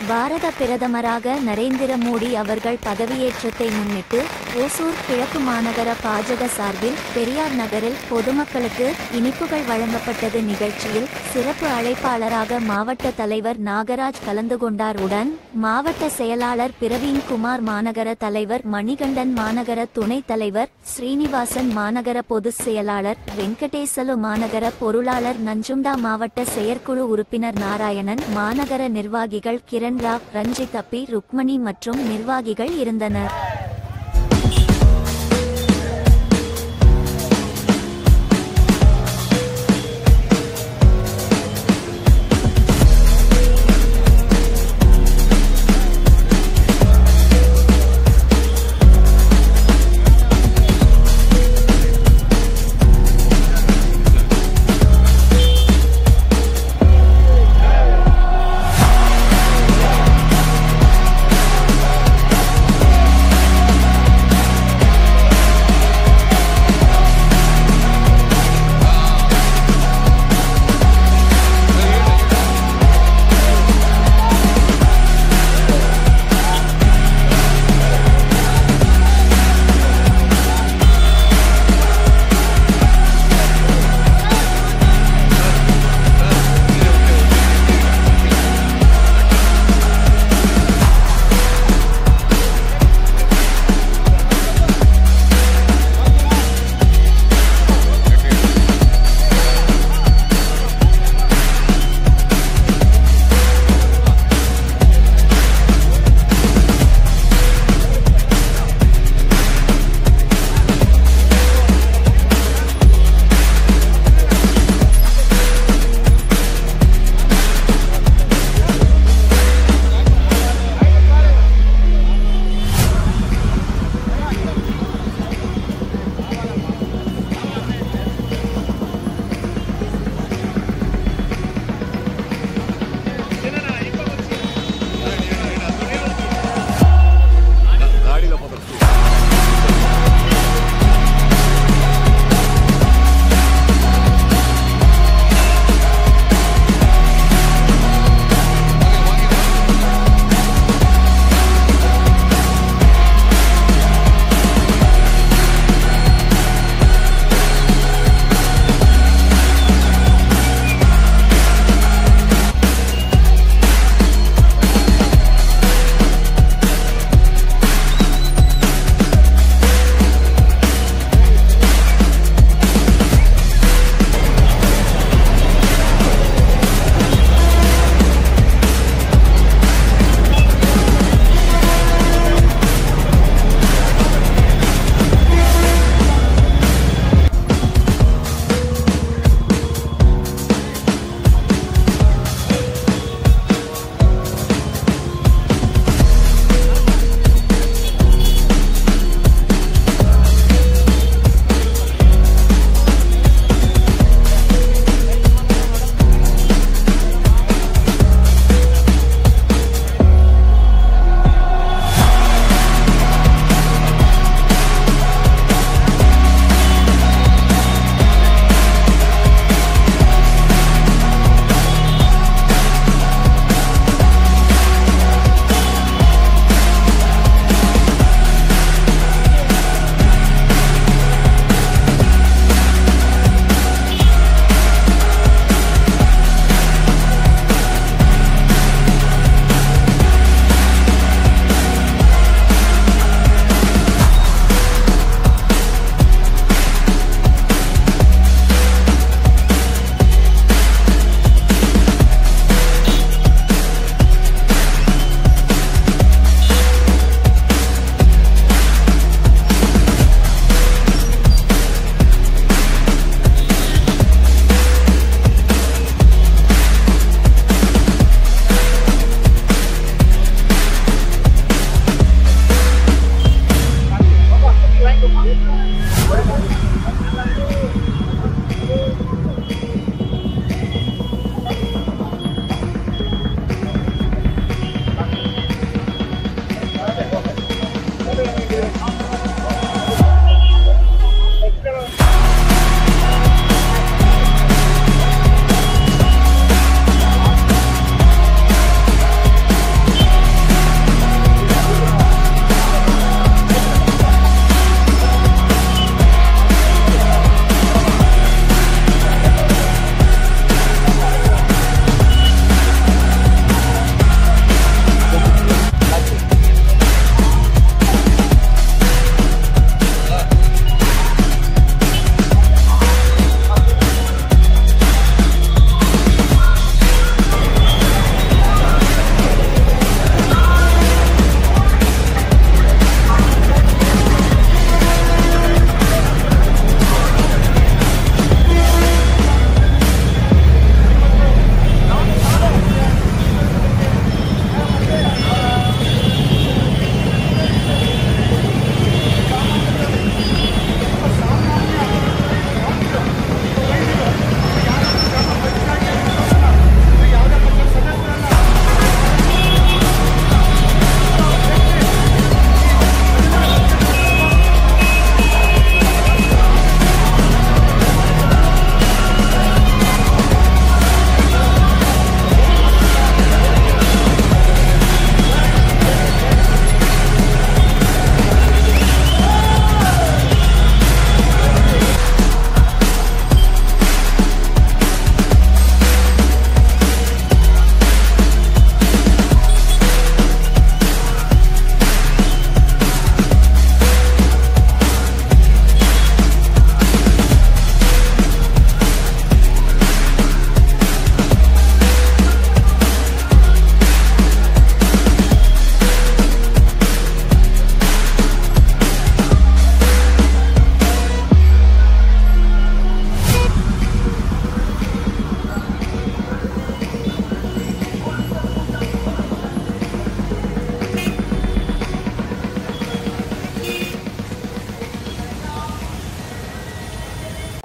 பாரத பிரதமராக நரேந்திர மோடி அவர்கள் பதவியேற்றத்தை முன்னிட்டு ஓசூர் கிழக்கு மாநகர பாஜக சார்பில் பெரியார் நகரில் பொதுமக்களுக்கு இனிப்புகள் வழங்கப்பட்டது நிகழ்ச்சியில் சிறப்பு அழைப்பாளராக மாவட்ட தலைவர் நாகராஜ் கலந்து கொண்டார் உடன் மாவட்ட செயலாளர் பிரவீன் குமார் மாநகர தலைவர் மணிகண்டன் மாநகர துணைத் தலைவர் ஸ்ரீனிவாசன் மாநகர பொதுச் செயலாளர் வெங்கடேசலு மாநகர பொருளாளர் நஞ்சுண்டா மாவட்ட செயற்குழு உறுப்பினர் நாராயணன் மாநகர நிர்வாகிகள் கிரண் ராவ் ரஞ்சித் அப்பி ருக்மணி மற்றும் நிர்வாகிகள் இருந்தனர்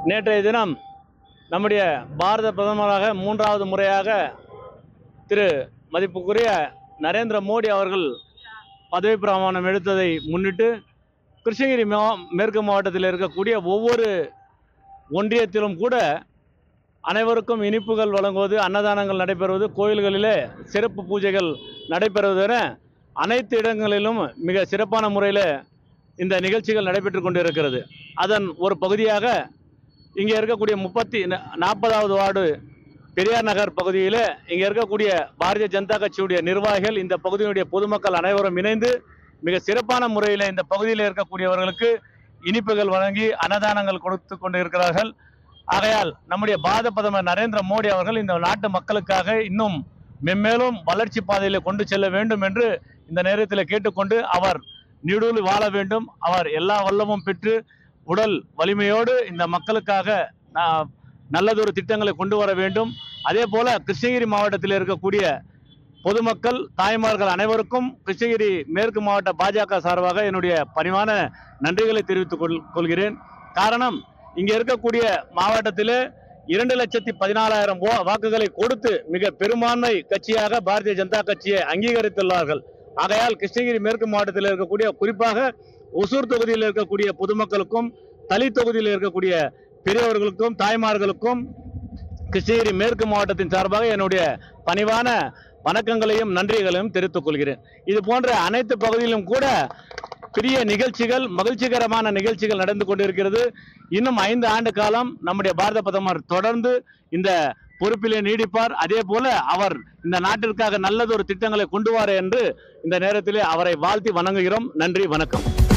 நேற்றைய தினம் நம்முடைய பாரத பிரதமராக மூன்றாவது முறையாக திரு மதிப்புக்குரிய நரேந்திர மோடி அவர்கள் பதவி பிரமாணம் எடுத்ததை முன்னிட்டு கிருஷ்ணகிரி மா மேற்கு மாவட்டத்தில் இருக்கக்கூடிய ஒவ்வொரு ஒன்றியத்திலும் கூட அனைவருக்கும் இனிப்புகள் வழங்குவது அன்னதானங்கள் நடைபெறுவது கோயில்களிலே சிறப்பு பூஜைகள் நடைபெறுவது என அனைத்து இடங்களிலும் மிக சிறப்பான முறையில் இந்த நிகழ்ச்சிகள் நடைபெற்று கொண்டிருக்கிறது அதன் ஒரு பகுதியாக இங்கே இருக்கக்கூடிய முப்பத்தி நாற்பதாவது வார்டு பெரியார் நகர் பகுதியில் இங்கே இருக்கக்கூடிய பாரதிய ஜனதா கட்சியுடைய நிர்வாகிகள் இந்த பகுதியினுடைய பொதுமக்கள் அனைவரும் இணைந்து மிக சிறப்பான முறையில் இந்த பகுதியில் இருக்கக்கூடியவர்களுக்கு இனிப்புகள் வழங்கி அன்னதானங்கள் கொடுத்து கொண்டு இருக்கிறார்கள் ஆகையால் நம்முடைய பாரத பிரதமர் நரேந்திர மோடி அவர்கள் இந்த நாட்டு மக்களுக்காக இன்னும் மென்மேலும் வளர்ச்சி பாதையில் கொண்டு செல்ல வேண்டும் என்று இந்த நேரத்தில் கேட்டுக்கொண்டு அவர் நீடூழி வாழ வேண்டும் அவர் எல்லா வல்லமும் பெற்று உடல் வலிமையோடு இந்த மக்களுக்காக நா- நல்லதொரு திட்டங்களை கொண்டு வர வேண்டும் அதே போல கிருஷ்ணகிரி மாவட்டத்தில் இருக்கக்கூடிய பொதுமக்கள் தாய்மார்கள் அனைவருக்கும் கிருஷ்ணகிரி மேற்கு மாவட்ட பாஜக சார்பாக என்னுடைய பணிவான நன்றிகளை தெரிவித்துக் கொள் கொள்கிறேன் காரணம் இங்கே இருக்கக்கூடிய மாவட்டத்திலே இரண்டு லட்சத்தி பதினாலாயிரம் வா- வாக்குகளை கொடுத்து மிக பெரும்பான்மை கட்சியாக பாரதிய ஜனதா கட்சியை அங்கீகரித்துள்ளார்கள் ஆகையால் கிருஷ்ணகிரி மேற்கு மாவட்டத்தில் இருக்கக்கூடிய குறிப்பாக ஒசூர் தொகுதியில் இருக்கக்கூடிய பொதுமக்களுக்கும் தளி தொகுதியில் இருக்கக்கூடிய பெரியவர்களுக்கும் தாய்மார்களுக்கும் கிருஷ்ணகிரி மேற்கு மாவட்டத்தின் சார்பாக என்னுடைய பணிவான வணக்கங்களையும் நன்றிகளையும் தெரிவித்துக் கொள்கிறேன் இது போன்ற அனைத்து பகுதியிலும் கூட பெரிய நிகழ்ச்சிகள் மகிழ்ச்சிகரமான நிகழ்ச்சிகள் நடந்து கொண்டிருக்கிறது இன்னும் ஐந்து ஆண்டு காலம் நம்முடைய பாரத பிரதமர் தொடர்ந்து இந்த பொறுப்பிலே நீடிப்பார் அதே போல அவர் இந்த நாட்டிற்காக நல்லதொரு திட்டங்களை கொண்டு வார என்று இந்த நேரத்திலே அவரை வாழ்த்தி வணங்குகிறோம் நன்றி வணக்கம்